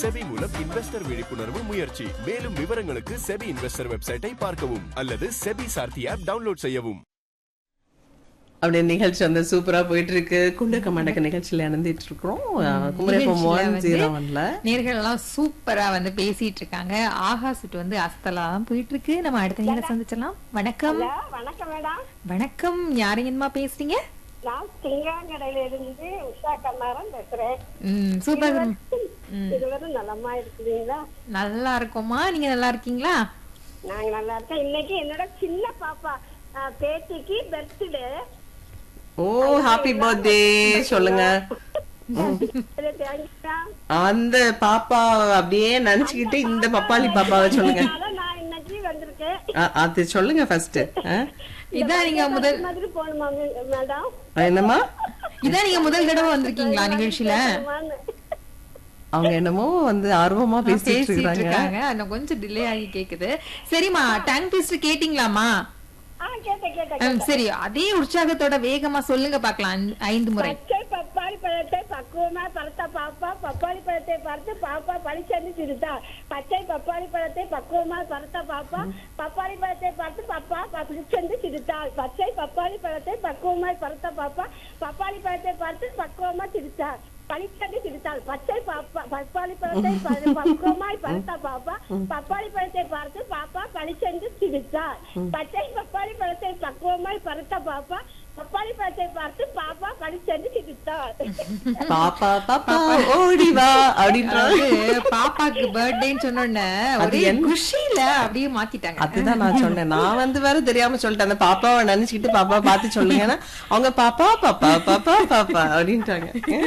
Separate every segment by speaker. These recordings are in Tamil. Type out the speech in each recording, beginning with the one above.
Speaker 1: செபி மூலம் இன்வெஸ்டர் விழிப்புணர்வு முயற்சி மேலும் விவரங்களுக்கு செபி இன்வெஸ்டர் வெப்சைட்டை பார்க்கவும் அல்லது செபி சார்த்தி ஆப் டவுன்லோட் செய்யவும்
Speaker 2: அப்படியே நிகழ்ச்சி வந்து சூப்பரா போயிட்டு இருக்கு குண்டக்க மண்டக்க நிகழ்ச்சியில இணைந்துட்டு இருக்கிறோம் குமரப்பம்
Speaker 3: நிகழ்ச்சியில
Speaker 2: ஒன்
Speaker 3: வந்து
Speaker 2: ஜீரோ ஒன்ல
Speaker 3: நேர்கள் எல்லாம் சூப்பரா வந்து பேசிட்டு இருக்காங்க ஆஹா சுட்டு வந்து அஸ்தலா தான் போயிட்டு இருக்கு நம்ம அடுத்த நேரம் சந்திச்சலாம் வணக்கம்
Speaker 4: ஹலோ வணக்கம் மேடம்
Speaker 3: வணக்கம் யாரையன்மா பேசுறீங்க
Speaker 4: நான் சிங்காங்கடையில இருந்து உஷா கண்ணாரன் பேசுறேன்
Speaker 3: ம் சூப்பர்
Speaker 4: இதுவரை நலமா இருக்குதுங்களா
Speaker 3: நல்லா இருக்கோமா நீங்க நல்லா இருக்கீங்களா
Speaker 4: நாங்க நல்லா இருக்கோம் இன்னைக்கு என்னோட சின்ன பாப்பா ஆ, பேத்திக்கு பர்த்டே
Speaker 2: ஓ ஹாப்பி பர்த்டே சொல்லுங்க
Speaker 4: தேங்க்ஸ்டா
Speaker 2: அந்த பாப்பா அப்படியே நினைச்சுக்கிட்டு இந்த பப்பாளி பாப்பாவை சொல்லுங்க
Speaker 4: நான் இன்னைக்கு வந்திருக்கேன்
Speaker 2: அ- அது சொல்லுங்க ஃபர்ஸ்ட்
Speaker 3: இதான் நீங்க முதல்
Speaker 4: மாதிரி போகணுமா மேடம்
Speaker 2: என்னம்மா
Speaker 3: இதான் நீங்க முதல் தடவை வந்திருக்கீங்களா நிகழ்ச்சியில
Speaker 2: அவங்க என்னமோ வந்து ஆர்வமா பேசிட்டு
Speaker 3: பேசிட்டு
Speaker 2: இருக்காங்க
Speaker 3: இருக்காங்க அந்த கொஞ்சம் டிலே ஆகி கேக்குது சரிம்மா டங் ட்விஸ்ட் கேட்டீங்களாமா
Speaker 4: ஆ கேட்டேன் கேட்டேன்
Speaker 3: ம், சரி அதே உற்சாகத்தோட வேகமா சொல்லுங்க பார்க்கலாம் ஐந்து- ஐந்து முறை
Speaker 4: பச்சை பப்பாளி பழத்தை பக்குவமா பழுத்த பாப்பா பப்பாளி பழத்தை பார்த்து பாப்பா பழிச்சென்று சிரித்தா பச்சை பப்பாளி பழத்தை பக்குவமா பழுத்த பாப்பா பப்பாளி பழத்தை பார்த்து பாப்பா பழிச்சென்று சிரித்தாள் பச்சை பப்பாளி பழத்தை பக்குவமாய் பழுத்த பாப்பா பப்பாளி பழத்தை பார்த்து பக்குவமா சிரித்தாள் பழிச்சென்று சிரித்தாள் பச்சை பாப்பா பப்பாளி பழத்தை ப- பக்குவமாய் பழுத்த பாப்பா பப்பாளி பழத்தை பார்த்து பாப்பா பழிச்சென்று சிரித்தாள் பச்சை பப்பாளி பழத்தை பக்குவமாய் பழுத்த பாப்பா பப்பாளி பழத்தை பார்த்து பாப்பா பழிச்சென்று சிரித்தாள்
Speaker 2: பாப்பா பாப்பா ஓடி வா அப்படின்றாங்க
Speaker 3: அதாவது பாப்பாக்கு பர்த்டேன்னு சொன்ன உடனே
Speaker 2: அது
Speaker 3: ஒரே
Speaker 2: என்ன?
Speaker 3: குஷியில அப்படியே மாத்திட்டாங்க
Speaker 2: அதுதான் நான் சொன்னேன் நான் வந்து வேற தெரியாம சொல்லிட்டேன் அந்த பாப்பாவை நினைச்சுக்கிட்டு பாப்பா பார்த்து சொல்லுங்கன்னா அவங்க பாப்பா பாப்பா பாப்பா பாப்பா அப்படின்ட்டாங்க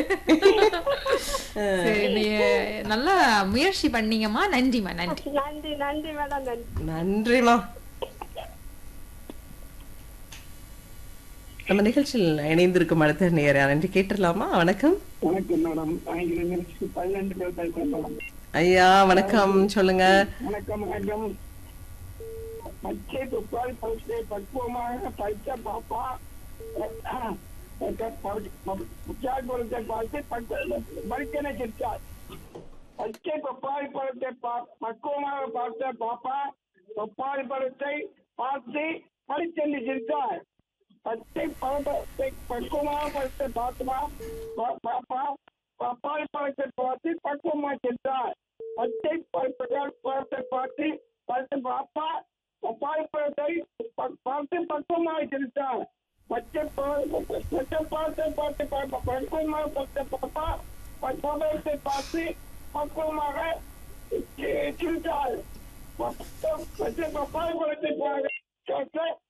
Speaker 3: சரி நீங்க நல்லா முயற்சி பண்ணீங்கம்மா நன்றிம்மா நன்றி
Speaker 4: நன்றி நன்றி மேடம் நன்றி
Speaker 2: நன்றிமா நம்ம நிகழ்ச்சியில் இணைந்திருக்கும் அடுத்த நேரம் என்று கேட்டுடலாமா வணக்கம்
Speaker 5: வணக்கம் மேடம் ஆங்கில நிகழ்ச்சி பதினெண்டு பேர் பேசுறேன் மேடம்
Speaker 2: ஐயா வணக்கம் சொல்லுங்க
Speaker 5: வணக்கம் வணக்கம் பச்சை துப்பாரி பழத்தை பக்குவமாக பறித்த பாப்பா உற்சாகத்தை பார்த்து பறிக்கனை சிரித்தார் பச்சை பப்பாளி பழத்தை பா- பக்குவமாக பார்த்த பாப்பா பப்பாளி பழத்தை பார்த்து பறிச்சென்று சிரித்தார் பச்சை பழத்தை பக்குவமாக பறித்த பாப்பா பா- பாப்பா பப்பாளி பழத்தை பார்த்து பக்குவமாக சென்றார் பச்சை பழத்தை பழத்தை பார்த்து பார்த்து பாப்பா பப்பாளி பழத்தை ப- பார்த்து பக்குவமாக சென்றார் பச்சை பழ- பச்சை பழத்தை பார்த்து ப- பக்குவமாக பார்த்த பாப்பா பழத்தை பார்த்து பக்குவமாக சி- சிரித்தார் பச்சை பப்பாளி பழத்தை பார்த்து